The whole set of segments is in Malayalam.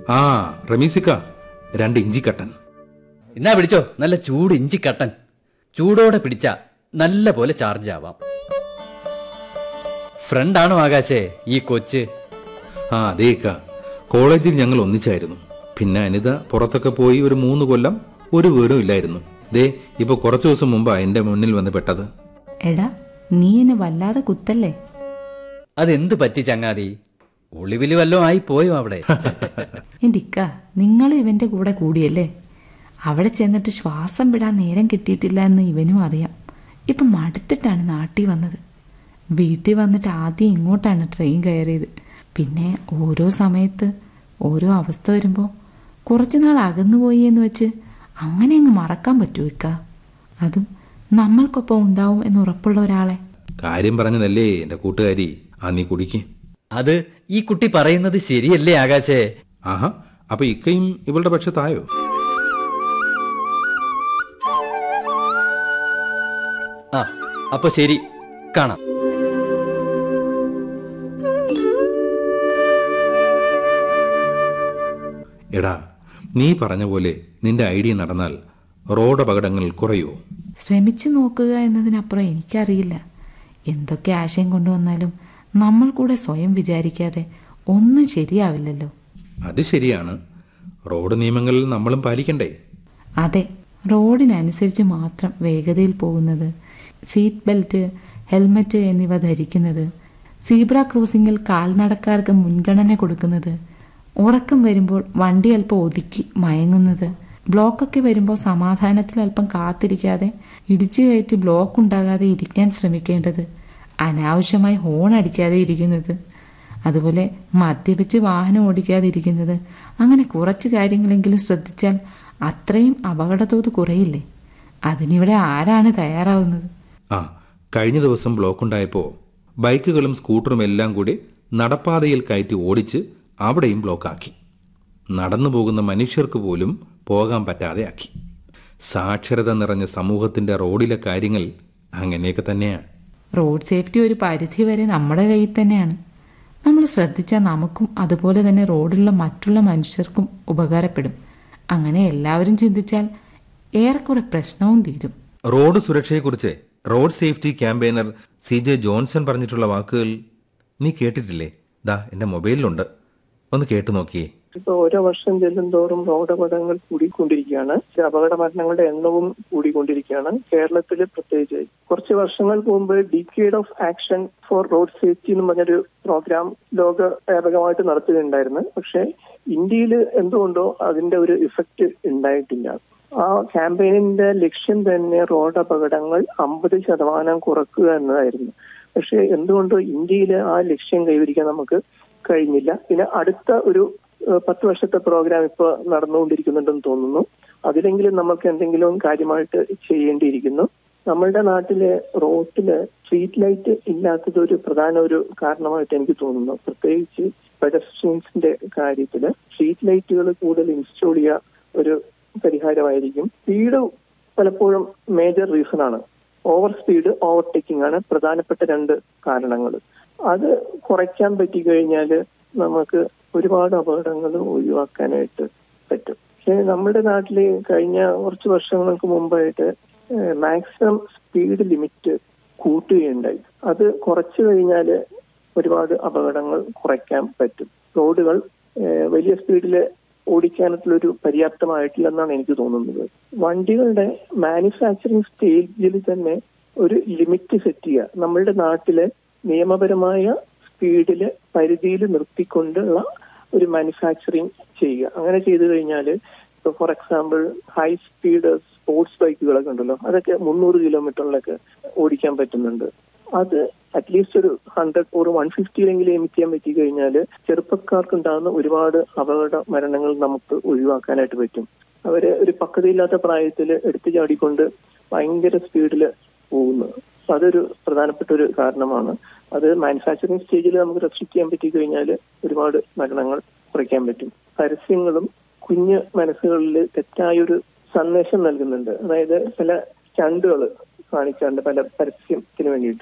ആ റമീസിക്ക രണ്ട് ഇഞ്ചി കട്ടൻ എന്നാ പിടിച്ചോ നല്ല ചൂട് ഇഞ്ചി കട്ടൻ ചൂടോടെ പിടിച്ച നല്ല പോലെ ചാർജ് ആവാം ഫ്രണ്ടാണോ ആകാശേ ഈ കൊച്ച് ആ അതേക്ക കോളേജിൽ ഞങ്ങൾ ഒന്നിച്ചായിരുന്നു പിന്നെ അനിത പുറത്തൊക്കെ പോയി ഒരു മൂന്ന് കൊല്ലം ഒരു വീടും ഇല്ലായിരുന്നു ദേ ഇപ്പൊ കുറച്ചു ദിവസം മുമ്പാ എന്റെ മുന്നിൽ വന്ന് പെട്ടത് എടാ നീ എന്നെ വല്ലാതെ കുത്തല്ലേ അതെന്ത് പറ്റി ചങ്ങാതി ഒളിവില് വല്ലതും ആയി പോയോ അവിടെ എൻ്റെ ഇക്ക നിങ്ങളും ഇവന്റെ കൂടെ കൂടിയല്ലേ അവിടെ ചെന്നിട്ട് ശ്വാസം വിടാൻ നേരം കിട്ടിയിട്ടില്ല എന്ന് ഇവനും അറിയാം ഇപ്പം മടുത്തിട്ടാണ് നാട്ടിൽ വന്നത് വീട്ടിൽ വന്നിട്ട് ആദ്യം ഇങ്ങോട്ടാണ് ട്രെയിൻ കയറിയത് പിന്നെ ഓരോ സമയത്ത് ഓരോ അവസ്ഥ വരുമ്പോൾ കുറച്ച് നാൾ അകന്നുപോയി എന്ന് വെച്ച് അങ്ങനെ അങ്ങ് മറക്കാൻ പറ്റുമോ ഇക്ക അതും നമ്മൾക്കൊപ്പം ഉണ്ടാവും എന്ന് ഉറപ്പുള്ള ഒരാളെ കാര്യം പറഞ്ഞതല്ലേ എന്റെ കൂട്ടുകാരി ആ നീ കുടിക്ക് അത് ഈ കുട്ടി പറയുന്നത് ശരിയല്ലേ ആകാശേ ആഹാ അപ്പൊ ഇക്കയും ഇവളുടെ പക്ഷത്തായോ ആ അപ്പൊ ശരി കാണാം എടാ നീ പറഞ്ഞ പോലെ നിന്റെ ഐഡിയ നടന്നാൽ റോഡ് അപകടങ്ങൾ കുറയോ ശ്രമിച്ചു നോക്കുക എന്നതിനപ്പുറം എനിക്കറിയില്ല എന്തൊക്കെ ആശയം കൊണ്ടുവന്നാലും നമ്മൾ കൂടെ സ്വയം വിചാരിക്കാതെ ഒന്നും ശരിയാവില്ലല്ലോ അത് ശരിയാണ് റോഡ് നിയമങ്ങൾ നമ്മളും പാലിക്കണ്ടേ അതെ റോഡിനനുസരിച്ച് മാത്രം വേഗതയിൽ പോകുന്നത് സീറ്റ് ബെൽറ്റ് ഹെൽമറ്റ് എന്നിവ ധരിക്കുന്നത് സീബ്ര ക്രോസിംഗിൽ കാൽനടക്കാർക്ക് മുൻഗണന കൊടുക്കുന്നത് ഉറക്കം വരുമ്പോൾ വണ്ടി അല്പം ഒതുക്കി മയങ്ങുന്നത് ബ്ലോക്കൊക്കെ വരുമ്പോൾ സമാധാനത്തിൽ അല്പം കാത്തിരിക്കാതെ ഇടിച്ചു കയറ്റി ബ്ലോക്ക് ഉണ്ടാകാതെ ഇരിക്കാൻ ശ്രമിക്കേണ്ടത് അനാവശ്യമായി ഹോൺ അടിക്കാതെ ഇരിക്കുന്നത് അതുപോലെ മദ്യപിച്ച് വാഹനം ഓടിക്കാതെ ഇരിക്കുന്നത് അങ്ങനെ കുറച്ച് കാര്യങ്ങളെങ്കിലും ശ്രദ്ധിച്ചാൽ അത്രയും അപകടത്തോത് കുറയില്ലേ അതിനിവിടെ ആരാണ് തയ്യാറാവുന്നത് ആ കഴിഞ്ഞ ദിവസം ബ്ലോക്ക് ഉണ്ടായപ്പോൾ ബൈക്കുകളും സ്കൂട്ടറും എല്ലാം കൂടി നടപ്പാതയിൽ കയറ്റി ഓടിച്ച് അവിടെയും ബ്ലോക്കാക്കി നടന്നു പോകുന്ന മനുഷ്യർക്ക് പോലും പോകാൻ പറ്റാതെ ആക്കി സാക്ഷരത നിറഞ്ഞ സമൂഹത്തിന്റെ റോഡിലെ കാര്യങ്ങൾ അങ്ങനെയൊക്കെ തന്നെയാണ് റോഡ് സേഫ്റ്റി ഒരു പരിധി വരെ നമ്മുടെ കയ്യിൽ തന്നെയാണ് നമ്മൾ ശ്രദ്ധിച്ചാൽ നമുക്കും അതുപോലെ തന്നെ റോഡിലുള്ള മറ്റുള്ള മനുഷ്യർക്കും ഉപകാരപ്പെടും അങ്ങനെ എല്ലാവരും ചിന്തിച്ചാൽ ഏറെക്കുറെ പ്രശ്നവും തീരും റോഡ് സുരക്ഷയെക്കുറിച്ച് road safety campaigner C J Johnson പറഞ്ഞിട്ടുള്ള വാക്കുകൾ നീ കേട്ടിട്ടില്ലേ ദാ എന്റെ മൊബൈലിലുണ്ട് ഒന്ന് കേട്ടു നോക്കിയേ ഇപ്പൊ ഓരോ വർഷം ചെല്ലുന്തോറും റോഡ് അപകടങ്ങൾ കൂടിക്കൊണ്ടിരിക്കുകയാണ് അപകട മരണങ്ങളുടെ എണ്ണവും കൂടിക്കൊണ്ടിരിക്കുകയാണ് കേരളത്തിൽ പ്രത്യേകിച്ച് കുറച്ച് വർഷങ്ങൾക്ക് മുമ്പ് decade of action for road safety എന്ന് പറഞ്ഞൊരു പ്രോഗ്രാം ലോക വ്യാപകമായിട്ട് നടത്തുകയുണ്ടായിരുന്നു പക്ഷെ ഇന്ത്യയിൽ എന്തുകൊണ്ടോ അതിന്റെ ഒരു ഇഫക്റ്റ് ഉണ്ടായിട്ടില്ല ആ ക്യാമ്പയിനിന്റെ ലക്ഷ്യം തന്നെ റോഡ് അപകടങ്ങൾ അമ്പത് ശതമാനം കുറക്കുക എന്നതായിരുന്നു പക്ഷെ എന്തുകൊണ്ടോ ഇന്ത്യയിൽ ആ ലക്ഷ്യം കൈവരിക്കാൻ നമുക്ക് കഴിഞ്ഞില്ല പിന്നെ അടുത്ത ഒരു ഏഹ്, പത്ത് വർഷത്തെ പ്രോഗ്രാം ഇപ്പൊ നടന്നുകൊണ്ടിരിക്കുന്നുണ്ടെന്ന് തോന്നുന്നു അതിലെങ്കിലും നമുക്ക് എന്തെങ്കിലും കാര്യമായിട്ട് ചെയ്യേണ്ടിയിരിക്കുന്നു നമ്മളുടെ നാട്ടിലെ റോട്ടില് സ്ട്രീറ്റ് ലൈറ്റ് ഇല്ലാത്തത് ഒരു പ്രധാന ഒരു കാരണമായിട്ട് എനിക്ക് തോന്നുന്നു പ്രത്യേകിച്ച് പെഡസ്ട്രിയൻസിന്റെ കാര്യത്തില് സ്ട്രീറ്റ് ലൈറ്റുകൾ കൂടുതൽ ഇൻസ്റ്റോൾ ചെയ്യുക ഒരു പരിഹാരമായിരിക്കും സ്പീഡ് പലപ്പോഴും മേജർ റീസൺ ആണ് ഓവർ സ്പീഡ് ഓവർടേക്കിംഗ് ആണ് പ്രധാനപ്പെട്ട രണ്ട് കാരണങ്ങൾ അത് കുറയ്ക്കാൻ പറ്റിക്കഴിഞ്ഞാൽ നമുക്ക് ഒരുപാട് അപകടങ്ങൾ ഒഴിവാക്കാനായിട്ട് പറ്റും പക്ഷേ നമ്മുടെ നാട്ടിൽ കഴിഞ്ഞ കുറച്ച് വർഷങ്ങൾക്ക് മുമ്പായിട്ട് മാക്സിമം സ്പീഡ് ലിമിറ്റ് കൂട്ടുകയുണ്ടായി അത് കുറച്ചു കഴിഞ്ഞാൽ ഒരുപാട് അപകടങ്ങൾ കുറയ്ക്കാൻ പറ്റും റോഡുകൾ ഏഹ്, വലിയ സ്പീഡിൽ ഓടിക്കാനത്തിലൊരു പര്യാപ്തമായിട്ടില്ലെന്നാണ് എനിക്ക് തോന്നുന്നത് വണ്ടികളുടെ മാനുഫാക്ചറിങ് സ്റ്റേജിൽ തന്നെ ഒരു ലിമിറ്റ് സെറ്റ് ചെയ്യുക നമ്മളുടെ നാട്ടില് നിയമപരമായ സ്പീഡില് പരിധിയിൽ നിർത്തിക്കൊണ്ടുള്ള ഒരു മാനുഫാക്ചറിങ് ചെയ്യുക അങ്ങനെ ചെയ്തു കഴിഞ്ഞാൽ ഇപ്പൊ for example high speed sports ബൈക്കുകളൊക്കെ ഉണ്ടല്ലോ അതൊക്കെ മുന്നൂറ് കിലോമീറ്ററിലൊക്കെ ഓടിക്കാൻ പറ്റുന്നുണ്ട് അത് അറ്റ്ലീസ്റ്റ് ഒരു ഹൺഡ്രഡ് ഒരു വൺ ഫിഫ്റ്റിയിലെങ്കിലും എമിറ്റ് ചെയ്യാൻ പറ്റി കഴിഞ്ഞാൽ ചെറുപ്പക്കാർക്ക് ഉണ്ടാകുന്ന ഒരുപാട് അപകട മരണങ്ങൾ നമുക്ക് ഒഴിവാക്കാനായിട്ട് പറ്റും അവര് ഒരു പക്വതയില്ലാത്ത പ്രായത്തിൽ എടുത്തു ചാടിക്കൊണ്ട് ഭയങ്കര സ്പീഡിൽ പോകുന്നു അപ്പൊ അതൊരു പ്രധാനപ്പെട്ട ഒരു കാരണമാണ് അത് മാനുഫാക്ചറിങ് സ്റ്റേജിൽ നമുക്ക് റെസ്ട്രിക്ട് ചെയ്യാൻ പറ്റി കഴിഞ്ഞാൽ ഒരുപാട് മരണങ്ങൾ കുറയ്ക്കാൻ പറ്റും പരസ്യങ്ങളും കുഞ്ഞ് മനസ്സുകളിൽ തെറ്റായൊരു സന്ദേശം നൽകുന്നുണ്ട് അതായത് പല സ്റ്റണ്ടുകൾ കാണിക്കാറുണ്ട് പല പരസ്യത്തിന് വേണ്ടിയിട്ട്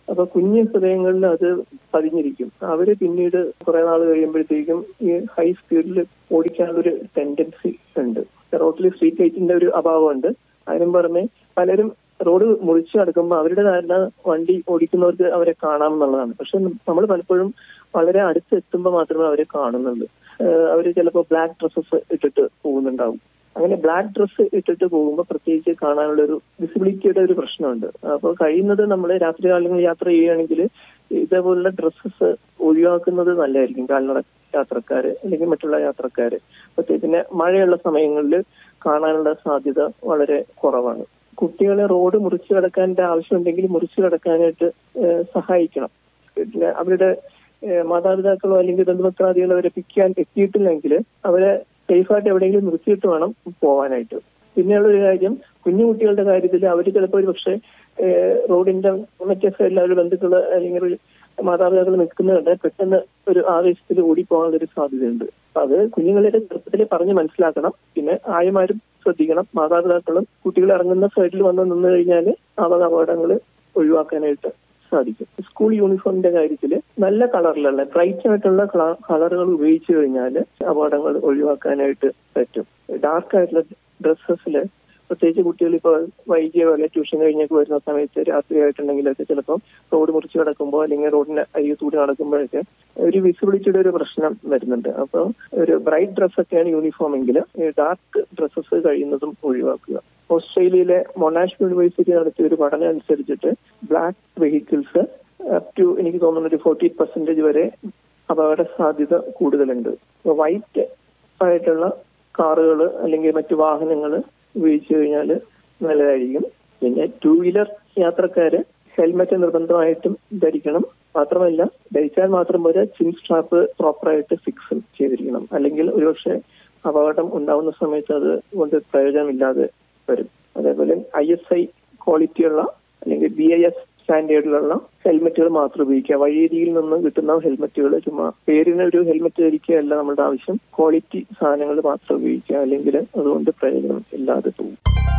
അപ്പൊ കുഞ്ഞു ഹൃദയങ്ങളിൽ അത് പതിഞ്ഞിരിക്കും അവര് പിന്നീട് കുറെ നാൾ കഴിയുമ്പോഴത്തേക്കും ഈ ഹൈ സ്പീഡിൽ ഓടിക്കാനുള്ളൊരു ടെൻഡൻസി ഉണ്ട് റോഡിൽ സ്ട്രീറ്റ് ലൈറ്റിന്റെ ഒരു അഭാവമുണ്ട് അതിനും പുറമെ പലരും റോഡ് മുറിച്ചു കിടക്കുമ്പോൾ അവരുടെ ധാരണ വണ്ടി ഓടിക്കുന്നവർക്ക് അവരെ കാണാം എന്നുള്ളതാണ് പക്ഷെ നമ്മൾ പലപ്പോഴും വളരെ അടുത്തെത്തുമ്പോൾ മാത്രമേ അവരെ കാണുന്നുള്ളൂ ഏഹ് അവര് ചിലപ്പോൾ ബ്ലാക്ക് ഡ്രസ്സസ് ഇട്ടിട്ട് പോകുന്നുണ്ടാവും അങ്ങനെ ബ്ലാക്ക് ഡ്രസ്സ് ഇട്ടിട്ട് പോകുമ്പോൾ പ്രത്യേകിച്ച് കാണാനുള്ള ഒരു വിസിബിലിറ്റിയുടെ ഒരു പ്രശ്നമുണ്ട് അപ്പോൾ കഴിയുന്നത് നമ്മൾ രാത്രികാലങ്ങളിൽ യാത്ര ചെയ്യുകയാണെങ്കിൽ ഇതേപോലുള്ള ഡ്രസ്സസ് ഒഴിവാക്കുന്നത് നല്ലതായിരിക്കും കാൽനട യാത്രക്കാര് അല്ലെങ്കിൽ മറ്റുള്ള യാത്രക്കാര് പ്രത്യേകിച്ച് മഴയുള്ള സമയങ്ങളിൽ കാണാനുള്ള സാധ്യത വളരെ കുറവാണ് കുട്ടികളെ റോഡ് മുറിച്ചു കിടക്കാൻ്റെ ആവശ്യമുണ്ടെങ്കിൽ മുറിച്ചു കിടക്കാനായിട്ട് ഏഹ് സഹായിക്കണം പിന്നെ അവരുടെ ഏഹ് മാതാപിതാക്കളോ അല്ലെങ്കിൽ ബന്ധുമിത്രാദികളോ അവരെ പിക്കാൻ എത്തിയിട്ടില്ലെങ്കിൽ അവരെ സേഫായിട്ട് എവിടെയെങ്കിലും നിർത്തിയിട്ട് വേണം പോവാനായിട്ട് പിന്നെയുള്ള ഒരു കാര്യം കുഞ്ഞു കുട്ടികളുടെ കാര്യത്തിൽ അവർ ചിലപ്പോൾ ഒരു പക്ഷേ ഏഹ് റോഡിന്റെ മറ്റേ സൈഡിൽ അവരുടെ ബന്ധുക്കൾ അല്ലെങ്കിൽ ഒരു മാതാപിതാക്കൾ നിൽക്കുന്നുണ്ട് പെട്ടെന്ന് ഒരു ആവേശത്തിൽ ഓടിപ്പോകാനുള്ള ഒരു സാധ്യതയുണ്ട് അപ്പൊ അത് കുഞ്ഞുങ്ങളുടെ ചെറുപ്പത്തിലെ പറഞ്ഞ് മനസ്സിലാക്കണം പിന്നെ ആയമാരും ശ്രദ്ധിക്കണം മാതാപിതാക്കളും കുട്ടികൾ ഇറങ്ങുന്ന സൈഡിൽ വന്ന് നിന്ന് കഴിഞ്ഞാൽ അപക അപകടങ്ങൾ ഒഴിവാക്കാനായിട്ട് സാധിക്കും സ്കൂൾ യൂണിഫോമിന്റെ കാര്യത്തിൽ നല്ല കളറിലുള്ള ബ്രൈറ്റ് ആയിട്ടുള്ള കളറുകൾ ഉപയോഗിച്ചു കഴിഞ്ഞാൽ അപകടങ്ങൾ ഒഴിവാക്കാനായിട്ട് പറ്റും ഡാർക്ക് ആയിട്ടുള്ള ഡ്രസ്സസിൽ പ്രത്യേകിച്ച് കുട്ടികൾ ഇപ്പോൾ വൈകിയ പോലെ ട്യൂഷൻ കഴിഞ്ഞൊക്കെ വരുന്ന സമയത്ത് രാത്രിയായിട്ടുണ്ടെങ്കിലൊക്കെ ചിലപ്പോൾ റോഡ് മുറിച്ച് കിടക്കുമ്പോൾ അല്ലെങ്കിൽ റോഡിന്റെ അരികത്തൂടി നടക്കുമ്പോഴൊക്കെ ഒരു വിസിബിലിറ്റിയുടെ ഒരു പ്രശ്നം വരുന്നുണ്ട് അപ്പോൾ ഒരു ബ്രൈറ്റ് ഡ്രസ്സൊക്കെയാണ് യൂണിഫോം എങ്കിൽ ഡാർക്ക് ഡ്രസ്സസ് കഴിയുന്നതും ഒഴിവാക്കുക ഓസ്ട്രേലിയയിലെ മൊണാഷ് യൂണിവേഴ്സിറ്റി നടത്തിയ ഒരു പഠനം അനുസരിച്ചിട്ട് ബ്ലാക്ക് വെഹിക്കിൾസ് അപ് ടു എനിക്ക് തോന്നുന്നു ഒരു ഫോർട്ടി പെർസെന്റേജ് വരെ അപകട സാധ്യത കൂടുതലുണ്ട് വൈറ്റ് ആയിട്ടുള്ള കാറുകൾ അല്ലെങ്കിൽ മറ്റു വാഹനങ്ങൾ ഉപയോഗിച്ചു കഴിഞ്ഞാൽ നല്ലതായിരിക്കും പിന്നെ ടൂ വീലർ യാത്രക്കാര് ഹെൽമെറ്റ് നിർബന്ധമായിട്ടും ധരിക്കണം മാത്രമല്ല ധരിച്ചാൽ മാത്രം പോരാ ചിൻ സ്ട്രാപ്പ് പ്രോപ്പറായിട്ട് ഫിക്സ് ചെയ്തിരിക്കണം അല്ലെങ്കിൽ ഒരുപക്ഷെ അപകടം ഉണ്ടാവുന്ന സമയത്ത് അത് കൊണ്ട് പ്രയോജനമില്ലാതെ വരും അതേപോലെ ഐ എസ് ഐ ക്വാളിറ്റിയുള്ള അല്ലെങ്കിൽ ബി ഐ എസ് സ്റ്റാൻഡേർഡിലുള്ള ഹെൽമെറ്റുകൾ മാത്രം ഉപയോഗിക്കുക വഴിയരിയിൽ നിന്ന് കിട്ടുന്ന ഹെൽമെറ്റുകൾ ചുമ്മാ പേരിന് ഒരു ഹെൽമെറ്റ് ധരിക്കുകയല്ല നമ്മുടെ ആവശ്യം ക്വാളിറ്റി സാധനങ്ങൾ മാത്രം ഉപയോഗിക്കുക അല്ലെങ്കിൽ അതുകൊണ്ട് പ്രയോജനം ഇല്ലാതെ പോകും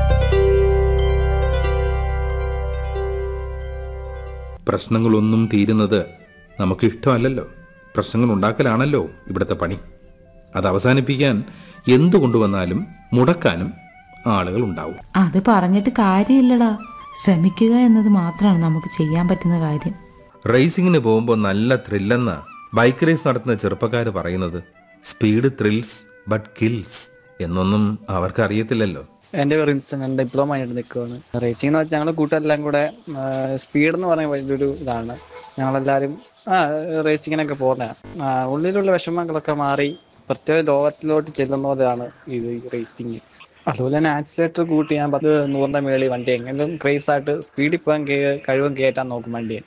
പ്രശ്നങ്ങളൊന്നും തീരുന്നത് നമുക്ക് ഇഷ്ടമല്ലല്ലോ പ്രശ്നങ്ങൾ ഉണ്ടാക്കലാണല്ലോ ഇവിടുത്തെ പണി അത് അവസാനിപ്പിക്കാൻ എന്തു കൊണ്ടുവന്നാലും മുടക്കാനും ആളുകൾ ഉണ്ടാവും അത് പറഞ്ഞിട്ട് കാര്യമില്ലടാ ശ്രമിക്കുക എന്നത് മാത്രമാണ് നമുക്ക് ചെയ്യാൻ പറ്റുന്ന കാര്യം റേസിംഗിന് പോകുമ്പോൾ നല്ല ത്രില്ലെന്ന ബൈക്ക് റേസ് നടത്തുന്ന ചെറുപ്പക്കാർ പറയുന്നത് സ്പീഡ് ത്രിൽസ് ബട്ട് കിൽസ് എന്നൊന്നും അവർക്ക് അറിയത്തില്ലല്ലോ എൻ്റെ പേര് ഇൻസൻ ഞാൻ ഡിപ്ലോമ ആയിട്ട് നിൽക്കുകയാണ് റേസിംഗ് എന്ന് വെച്ചാൽ ഞങ്ങൾ കൂട്ടുകാരെല്ലാം കൂടെ സ്പീഡ് എന്ന് പറയുന്നത് വലിയൊരു ഇതാണ് ഞങ്ങളെല്ലാവരും ആ റേസിങ്ങിനൊക്കെ പോകുന്നതാണ് ഉള്ളിലുള്ള വിഷമങ്ങളൊക്കെ മാറി പ്രത്യേക ലോകത്തിലോട്ട് ചെല്ലുന്ന പോലെയാണ് ഇത് റേസിങ് അതുപോലെ തന്നെ ആക്സിലേറ്റർ കൂട്ടി ഞാൻ പത്ത് നൂറിൻ്റെ മേളിൽ വണ്ടി എങ്ങനെയും ക്രേസ് ആയിട്ട് സ്പീഡിൽ പോകാൻ കേ- കഴിവും കയറ്റാൻ നോക്കും വണ്ടിയെ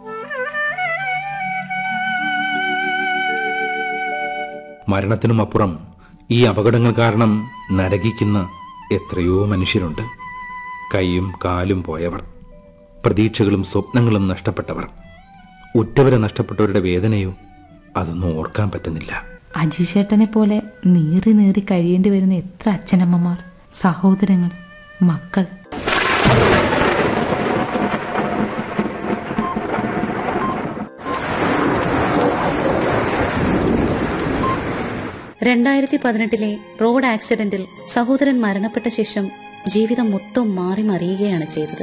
മരണത്തിനുമപ്പുറം ഈ അപകടങ്ങൾ കാരണം നരകിക്കുന്ന എത്രയോ മനുഷ്യരുണ്ട് കൈയും കാലും പോയവർ പ്രതീക്ഷകളും സ്വപ്നങ്ങളും നഷ്ടപ്പെട്ടവർ ഉറ്റവരെ നഷ്ടപ്പെട്ടവരുടെ വേദനയോ അതൊന്നും ഓർക്കാൻ പറ്റുന്നില്ല അജിശേട്ടനെ പോലെ നീറി നീറി കഴിയേണ്ടി വരുന്ന എത്ര അച്ഛനമ്മമാർ സഹോദരങ്ങൾ മക്കൾ രണ്ടായിരത്തി പതിനെട്ടിലെ റോഡ് ആക്സിഡന്റിൽ സഹോദരൻ മരണപ്പെട്ട ശേഷം ജീവിതം മൊത്തം മാറി മറിയുകയാണ് ചെയ്തത്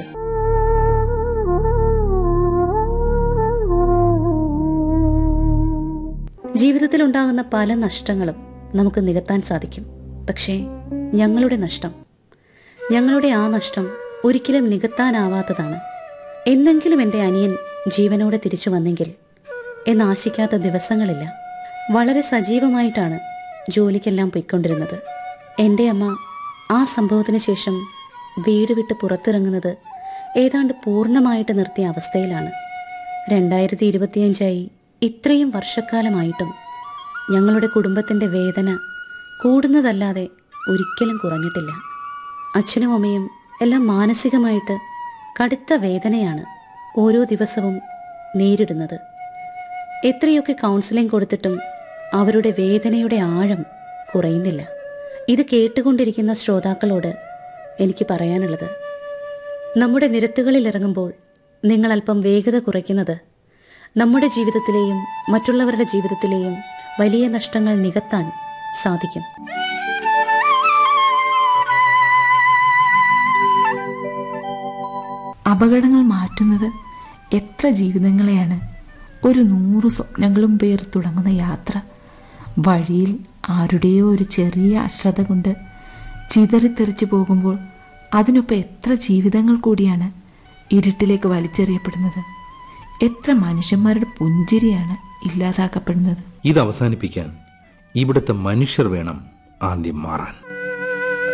ജീവിതത്തിൽ ഉണ്ടാകുന്ന പല നഷ്ടങ്ങളും നമുക്ക് നികത്താൻ സാധിക്കും പക്ഷേ ഞങ്ങളുടെ നഷ്ടം ഞങ്ങളുടെ ആ നഷ്ടം ഒരിക്കലും നികത്താനാവാത്തതാണ് എന്നെങ്കിലും എൻ്റെ അനിയൻ ജീവനോടെ തിരിച്ചു വന്നെങ്കിൽ എന്നാശിക്കാത്ത ദിവസങ്ങളില്ല വളരെ സജീവമായിട്ടാണ് ജോലിക്കെല്ലാം പോയിക്കൊണ്ടിരുന്നത് എൻ്റെ അമ്മ ആ സംഭവത്തിന് ശേഷം വീട് വിട്ട് പുറത്തിറങ്ങുന്നത് ഏതാണ്ട് പൂർണ്ണമായിട്ട് നിർത്തിയ അവസ്ഥയിലാണ് രണ്ടായിരത്തി ഇരുപത്തിയഞ്ചായി ഇത്രയും വർഷക്കാലമായിട്ടും ഞങ്ങളുടെ കുടുംബത്തിൻ്റെ വേദന കൂടുന്നതല്ലാതെ ഒരിക്കലും കുറഞ്ഞിട്ടില്ല അച്ഛനും അമ്മയും എല്ലാം മാനസികമായിട്ട് കടുത്ത വേദനയാണ് ഓരോ ദിവസവും നേരിടുന്നത് എത്രയൊക്കെ കൗൺസിലിംഗ് കൊടുത്തിട്ടും അവരുടെ വേദനയുടെ ആഴം കുറയുന്നില്ല ഇത് കേട്ടുകൊണ്ടിരിക്കുന്ന ശ്രോതാക്കളോട് എനിക്ക് പറയാനുള്ളത് നമ്മുടെ നിരത്തുകളിൽ ഇറങ്ങുമ്പോൾ നിങ്ങൾ അല്പം വേഗത കുറയ്ക്കുന്നത് നമ്മുടെ ജീവിതത്തിലെയും മറ്റുള്ളവരുടെ ജീവിതത്തിലെയും വലിയ നഷ്ടങ്ങൾ നികത്താൻ സാധിക്കും അപകടങ്ങൾ മാറ്റുന്നത് എത്ര ജീവിതങ്ങളെയാണ് ഒരു നൂറു സ്വപ്നങ്ങളും പേർ തുടങ്ങുന്ന യാത്ര വഴിയിൽ ആരുടെയോ ഒരു ചെറിയ അശ്രദ്ധ കൊണ്ട് ചിതറിത്തെറിച്ചു പോകുമ്പോൾ അതിനൊപ്പം എത്ര ജീവിതങ്ങൾ കൂടിയാണ് ഇരുട്ടിലേക്ക് വലിച്ചെറിയപ്പെടുന്നത് എത്ര മനുഷ്യന്മാരുടെ പുഞ്ചിരിയാണ് ഇല്ലാതാക്കപ്പെടുന്നത് ഇത് അവസാനിപ്പിക്കാൻ ഇവിടുത്തെ മനുഷ്യർ വേണം ആദ്യം മാറാൻ